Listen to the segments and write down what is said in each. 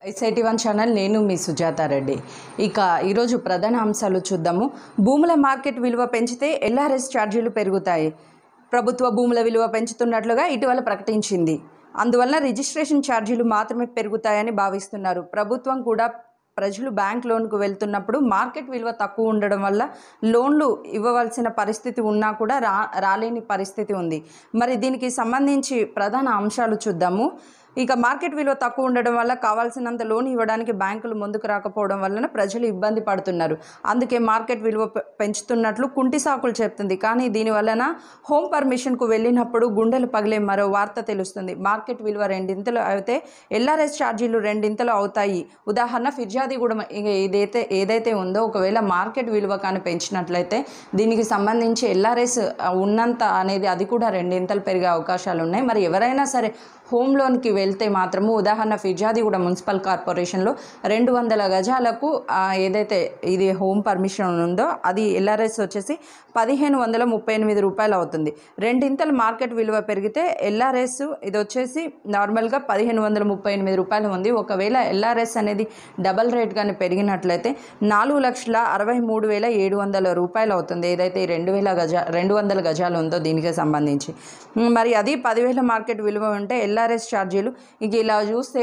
SIT one channel నేను మీ సుజాతారెడ్డి ఇక ఈరోజు ప్రధాన అంశాలు చూద్దాము భూముల మార్కెట్ విలువ పెంచితే ఎల్ఆర్ఎస్ ఛార్జీలు పెరుగుతాయి ప్రభుత్వ భూముల విలువ పెంచుతున్నట్లుగా ఇటీవల ప్రకటించింది అందువల్ల రిజిస్ట్రేషన్ ఛార్జీలు మాత్రమే పెరుగుతాయని భావిస్తున్నారు ప్రభుత్వం కూడా ప్రజలు బ్యాంక్ లోన్కు వెళ్తున్నప్పుడు మార్కెట్ విలువ తక్కువ ఉండడం వల్ల లోన్లు ఇవ్వవలసిన పరిస్థితి ఉన్నా కూడా రా రాలేని పరిస్థితి ఉంది మరి దీనికి సంబంధించి ప్రధాన అంశాలు చూద్దాము ఇక మార్కెట్ విలువ తక్కువ ఉండడం వల్ల కావాల్సినంత లోన్ ఇవ్వడానికి బ్యాంకులు ముందుకు రాకపోవడం వలన ప్రజలు ఇబ్బంది పడుతున్నారు అందుకే మార్కెట్ విలువ పె- పెంచుతున్నట్లు కుంటి సాకులు చెప్తుంది కానీ దీని వలన హోమ్ పర్మిషన్కు వెళ్ళినప్పుడు గుండెలు పగిలే మరో వార్త తెలుస్తుంది మార్కెట్ విలువ రెండింతలు అయితే ఎల్ఆర్ఎస్ ఛార్జీలు రెండింతలు అవుతాయి ఉదాహరణ ఫిర్యాదిగూడెం ఇక ఏదైతే ఏదైతే ఉందో ఒకవేళ మార్కెట్ విలువ కానీ పెంచినట్లయితే దీనికి సంబంధించి ఎల్ఆర్ఎస్ ఉన్నంత అనేది అది కూడా రెండింతలు పెరిగే అవకాశాలు ఉన్నాయి మరి ఎవరైనా సరే హోమ్ లోన్కి వెళ్తే మాత్రము ఉదాహరణ ఫిర్యాదిగూడ మున్సిపల్ కార్పొరేషన్లో రెండు వందల గజాలకు ఆ, ఏదైతే ఇది హోమ్ పర్మిషన్ ఉందో అది ఎల్ఆర్ఎస్ వచ్చేసి పదిహేను వందల ముప్పై ఎనిమిది రూపాయలు అవుతుంది రెండింతలు మార్కెట్ విలువ పెరిగితే ఎల్ఆర్ఎస్ ఇది వచ్చేసి నార్మల్గా పదిహేను వందల ముప్పై ఎనిమిది రూపాయలు ఉంది ఒకవేళ ఎల్ఆర్ఎస్ అనేది డబల్ రేట్ కానీ పెరిగినట్లయితే నాలుగు లక్షల అరవై మూడు వేల ఏడు వందల రూపాయలు అవుతుంది ఏదైతే ఈ రెండు వేల గజ రెండు వందల గజాలు ఉందో దీనికి సంబంధించి ఉమ్, మరి అది పదివేల మార్కెట్ విలువ ఉంటే ఎల్ఆర్ఎస్ ఛార్జీలు ఇక ఇలా చూస్తే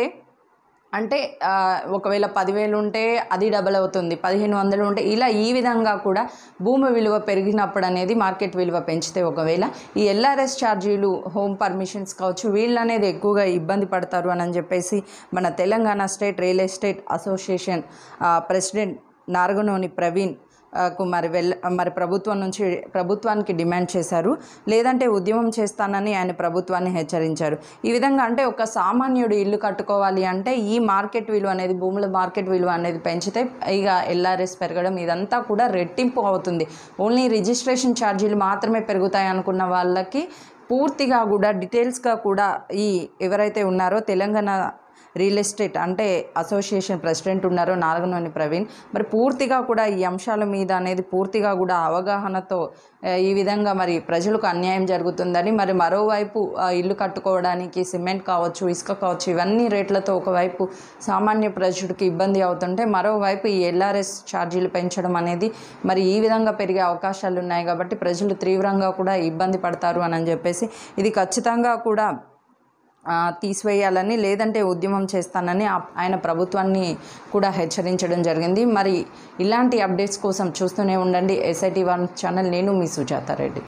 అంటే ఆ, ఒకవేళ పదివేలు ఉంటే అది డబల్ అవుతుంది పదిహేను వందలు ఉంటే ఇలా ఈ విధంగా కూడా భూమి విలువ పెరిగినప్పుడు అనేది మార్కెట్ విలువ పెంచితే ఒకవేళ ఈ ఎల్ఆర్ఎస్ ఛార్జీలు హోమ్ పర్మిషన్స్ కావచ్చు వీళ్ళు అనేది ఎక్కువగా ఇబ్బంది పడతారు అని చెప్పేసి మన Telangana state real estate association ఆ, ప్రెసిడెంట్ నారగనోని ప్రవీణ్ ఆ, కు మరి వెళ్ళ మరి ప్రభుత్వం నుంచి ప్రభుత్వానికి డిమాండ్ చేశారు లేదంటే ఉద్యమం చేస్తానని ఆయన ప్రభుత్వాన్ని హెచ్చరించారు ఈ విధంగా అంటే ఒక సామాన్యుడు ఇల్లు కట్టుకోవాలి అంటే ఈ మార్కెట్ విలువ అనేది భూముల మార్కెట్ విలువ అనేది పెంచితే ఇక ఎల్ఆర్ఎస్ పెరగడం ఇదంతా కూడా రెట్టింపు అవుతుంది ఓన్లీ రిజిస్ట్రేషన్ ఛార్జీలు మాత్రమే పెరుగుతాయి అనుకున్న వాళ్ళకి పూర్తిగా కూడా డీటెయిల్స్గా కూడా ఈ ఎవరైతే ఉన్నారో తెలంగాణ రియల్ ఎస్టేట్ అంటే అసోసియేషన్ ప్రెసిడెంట్ ఉన్నారో నాగనోని ప్రవీణ్ మరి పూర్తిగా కూడా ఈ అంశాల మీద అనేది పూర్తిగా కూడా అవగాహనతో ఆ, ఈ విధంగా మరి ప్రజలకు అన్యాయం జరుగుతుందని మరి మరోవైపు ఆ, ఇల్లు కట్టుకోవడానికి సిమెంట్ కావచ్చు ఇసుక కావచ్చు ఇవన్నీ రేట్లతో ఒకవైపు సామాన్య ప్రజలకు ఇబ్బంది అవుతుంటే మరోవైపు ఈ ఎల్ఆర్ఎస్ ఛార్జీలు పెంచడం అనేది మరి ఈ విధంగా పెరిగే అవకాశాలు ఉన్నాయి కాబట్టి ప్రజలు తీవ్రంగా కూడా ఇబ్బంది పడతారు అని చెప్పేసి ఇది ఖచ్చితంగా కూడా ఆ, తీసివేయాలని లేదంటే ఉద్యమం చేస్తానని ఆ- ఆయన ప్రభుత్వాన్ని కూడా హెచ్చరించడం జరిగింది మరి ఇలాంటి అప్డేట్స్ కోసం చూస్తూనే ఉండండి ఎస్ఐటి వన్ ఛానల్ నేను మీ సుజాతారెడ్డి